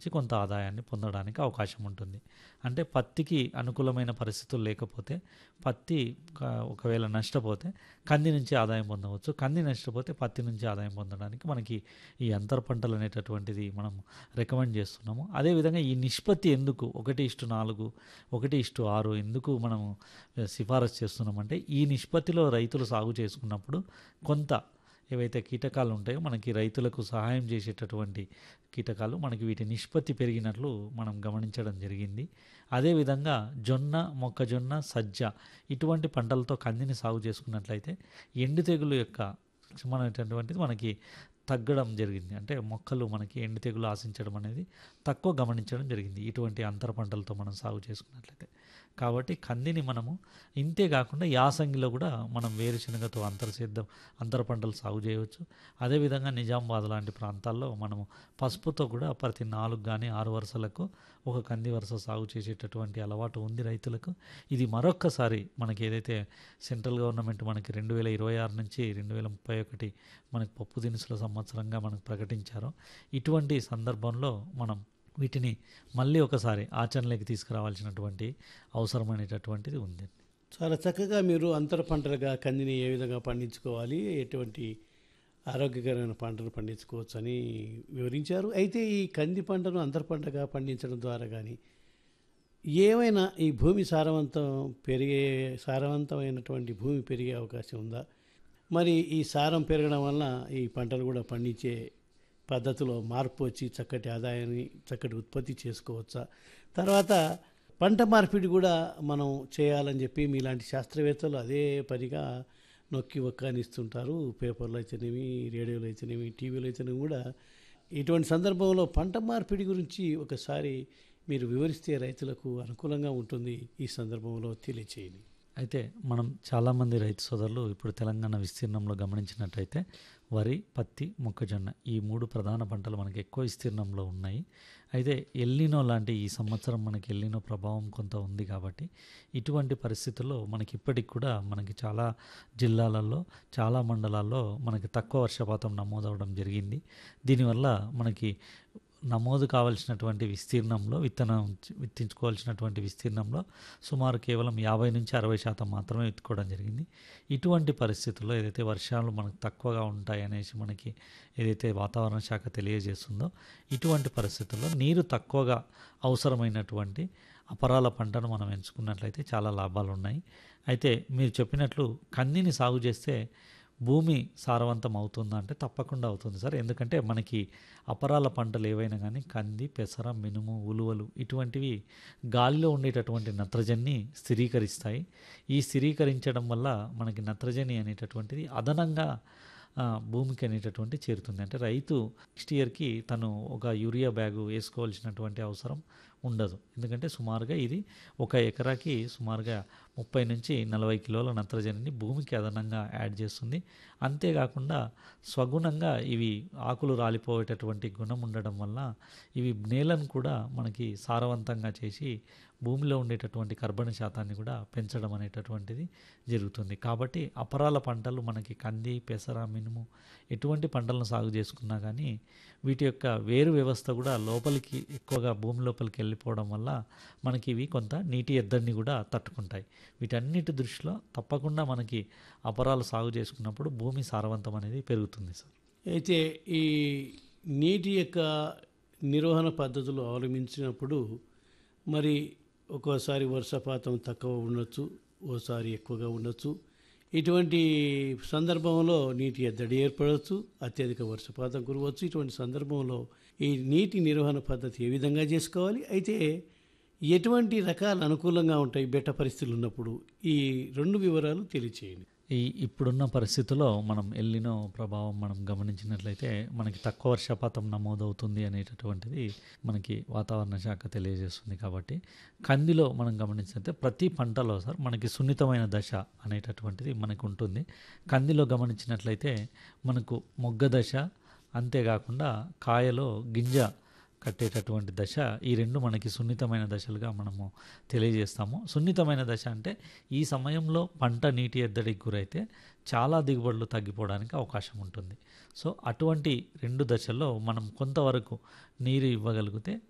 నుంచి కొంత ఆదాయాన్ని పొందడానికి అవకాశం ఉంటుంది అంటే పత్తికి అనుకూలమైన పరిస్థితులు లేకపోతే పత్తి క- ఒకవేళ నష్టపోతే కంది నుంచి ఆదాయం పొందవచ్చు కంది నష్టపోతే పత్తి నుంచి ఆదాయం పొందడానికి మనకి ఈ అంతర పంటలు అనేటటువంటిది మనం రికమెండ్ చేస్తున్నాము అదేవిధంగా ఈ నిష్పత్తి ఎందుకు ఒకటి ఇష్టు నాలుగు ఒకటి ఇష్టు ఆరు ఎందుకు మనము సిఫారసు చేస్తున్నామంటే ఈ నిష్పత్తిలో రైతులు సాగు చేసుకున్నప్పుడు కొంత ఏవైతే కీటకాలు ఉంటాయో మనకి రైతులకు సహాయం చేసేటటువంటి కీటకాలు మనకి వీటి నిష్పత్తి పెరిగినట్లు మనం గమనించడం జరిగింది అదేవిధంగా జొన్న మొక్కజొన్న సజ్జ ఇటువంటి పంటలతో కందిని సాగు చేసుకున్నట్లయితే ఎండు తెగులు యొక్క మనటువంటిది మనకి తగ్గడం జరిగింది అంటే మొక్కలు మనకి ఎండు తెగులు ఆశించడం అనేది తక్కువ గమనించడం జరిగింది ఇటువంటి అంతర పంటలతో మనం సాగు చేసుకున్నట్లయితే కాబట్టి కందిని మనము ఇంతే కాకుండా యాసంగిలో కూడా మనం వేరుశనగతో అంతర సిద్ధం అంతర పంటలు సాగు చేయవచ్చు అదేవిధంగా నిజామాబాద్ లాంటి ప్రాంతాల్లో మనము పసుపుతో కూడా ప్రతి నాలుగు కానీ ఆరు వరుసలకు ఒక కంది వరుస సాగు చేసేటటువంటి అలవాటు ఉంది రైతులకు ఇది మరొక్కసారి మనకి ఏదైతే సెంట్రల్ గవర్నమెంట్ మనకి రెండు వేల ఇరవై ఆరు నుంచి రెండు వేల ముప్పై ఒకటి మనకి పప్పు దినుసుల సంవత్సరంగా మనకు ప్రకటించారో ఇటువంటి సందర్భంలో మనం వీటిని మళ్ళీ ఒకసారి ఆచరణలోకి తీసుకురావాల్సినటువంటి అవసరమైనటువంటిది ఉంది చాలా చక్కగా మీరు అంతర పంటలుగా కందిని ఏ విధంగా పండించుకోవాలి ఎటువంటి ఆరోగ్యకరమైన పంటలు పండించుకోవచ్చు అని వివరించారు అయితే ఈ కంది పంటను అంతర పంటగా పండించడం ద్వారా కానీ ఏమైనా ఈ భూమి సారవంతం పెరిగే సారవంతమైనటువంటి భూమి పెరిగే అవకాశం ఉందా మరి ఈ సారం పెరగడం వల్ల ఈ పంటలు కూడా పండించే పద్ధతిలో మార్పు వచ్చి చక్కటి ఆదాయాన్ని చక్కటి ఉత్పత్తి చేసుకోవచ్చా తర్వాత పంట మార్పిడి కూడా మనం చేయాలని చెప్పి మీలాంటి శాస్త్రవేత్తలు అదే పనిగా నొక్కి ఒక్కానిస్తుంటారు పేపర్లో అయితేనేమి రేడియోలో అయితేనేమి టీవీలో అయితేనేమి కూడా ఇటువంటి సందర్భంలో పంట మార్పిడి గురించి ఒకసారి మీరు వివరిస్తే రైతులకు అనుకూలంగా ఉంటుంది ఈ సందర్భంలో తెలియచేయండి అయితే మనం చాలామంది రైతు సోదరులు ఇప్పుడు తెలంగాణ విస్తీర్ణంలో గమనించినట్టయితే వరి పత్తి మొక్కజొన్న ఈ మూడు ప్రధాన పంటలు మనకి ఎక్కువ విస్తీర్ణంలో ఉన్నాయి అయితే ఎల్లినో లాంటి ఈ సంవత్సరం మనకి ఎల్లినో ప్రభావం కొంత ఉంది కాబట్టి ఇటువంటి పరిస్థితుల్లో మనకి ఇప్పటికి కూడా మనకి చాలా జిల్లాలలో చాలా మండలాల్లో మనకి తక్కువ వర్షపాతం నమోదవడం జరిగింది దీనివల్ల మనకి నమోదు కావాల్సినటువంటి విస్తీర్ణంలో విత్తనం విత్తించుకోవాల్సినటువంటి విస్తీర్ణంలో సుమారు కేవలం యాభై నుంచి అరవై శాతం మాత్రమే విత్తుకోవడం జరిగింది ఇటువంటి పరిస్థితుల్లో ఏదైతే వర్షాలు మనకు తక్కువగా ఉంటాయి అనేసి మనకి ఏదైతే వాతావరణ శాఖ తెలియజేస్తుందో ఇటువంటి పరిస్థితుల్లో నీరు తక్కువగా అవసరమైనటువంటి అపరాల పంటను మనం ఎంచుకున్నట్లయితే చాలా లాభాలు ఉన్నాయి అయితే మీరు చెప్పినట్లు కందిని సాగు చేస్తే భూమి సారవంతం అవుతుందా అంటే తప్పకుండా అవుతుంది సార్ ఎందుకంటే మనకి అపరాల పంటలు ఏవైనా కానీ కంది పెసర మినుము ఉలువలు ఇటువంటివి గాలిలో ఉండేటటువంటి నత్రజనిని స్థిరీకరిస్తాయి ఈ స్థిరీకరించడం వల్ల మనకి నత్రజని అనేటటువంటిది అదనంగా ఆ, భూమికి అనేటటువంటి చేరుతుంది అంటే రైతు నెక్స్ట్ ఇయర్కి తను ఒక యూరియా బ్యాగు వేసుకోవాల్సినటువంటి అవసరం ఉండదు ఎందుకంటే సుమారుగా ఇది ఒక ఎకరాకి సుమారుగా ముప్పై నుంచి నలభై కిలోల నత్రజనిని భూమికి అదనంగా యాడ్ చేస్తుంది అంతేకాకుండా స్వగుణంగా ఇవి ఆకులు రాలిపోయేటటువంటి గుణం ఉండడం వల్ల ఇవి నేలను కూడా మనకి సారవంతంగా చేసి భూమిలో ఉండేటటువంటి కర్బన శాతాన్ని కూడా పెంచడం అనేటటువంటిది జరుగుతుంది కాబట్టి అపరాల పంటలు మనకి కంది పెసర మినుము ఎటువంటి పంటలను సాగు చేసుకున్నా కానీ వీటి యొక్క వేరు వ్యవస్థ కూడా లోపలికి ఎక్కువగా భూమి లోపలికి వెళ్ళిపోవడం వల్ల మనకి ఇవి కొంత నీటి ఎద్దడిని కూడా తట్టుకుంటాయి వీటన్నిటి దృష్టిలో తప్పకుండా మనకి అపరాలు సాగు చేసుకున్నప్పుడు భూమి సారవంతం అనేది పెరుగుతుంది సార్ అయితే ఈ నీటి యొక్క నిర్వహణ పద్ధతులు అవలంబించినప్పుడు మరి ఒక్కోసారి వర్షపాతం తక్కువ ఉండొచ్చు ఓసారి ఎక్కువగా ఉండొచ్చు ఇటువంటి సందర్భంలో నీటి ఎద్దడి ఏర్పడవచ్చు అత్యధిక వర్షపాతం కురవచ్చు ఇటువంటి సందర్భంలో ఈ నీటి నిర్వహణ పద్ధతి ఏ విధంగా చేసుకోవాలి అయితే ఎటువంటి రకాలు అనుకూలంగా ఉంటాయి బెట్ట పరిస్థితులు ఉన్నప్పుడు ఈ రెండు వివరాలు తెలియచేయండి ఈ ఇప్పుడున్న పరిస్థితుల్లో మనం ఎల్లినో ప్రభావం మనం గమనించినట్లయితే మనకి తక్కువ వర్షపాతం నమోదవుతుంది అనేటటువంటిది మనకి వాతావరణ శాఖ తెలియజేస్తుంది కాబట్టి కందిలో మనం గమనించినట్లయితే ప్రతి పంటలో సార్ మనకి సున్నితమైన దశ అనేటటువంటిది మనకు ఉంటుంది కందిలో గమనించినట్లయితే మనకు మొగ్గ దశ అంతేకాకుండా కాయలో గింజ కట్టేటటువంటి దశ ఈ రెండు మనకి సున్నితమైన దశలుగా మనము తెలియజేస్తాము సున్నితమైన దశ అంటే ఈ సమయంలో పంట నీటి ఎద్దడికి గురైతే చాలా దిగుబడులు తగ్గిపోవడానికి అవకాశం ఉంటుంది సో అటువంటి రెండు దశల్లో మనం కొంతవరకు నీరు ఇవ్వగలిగితే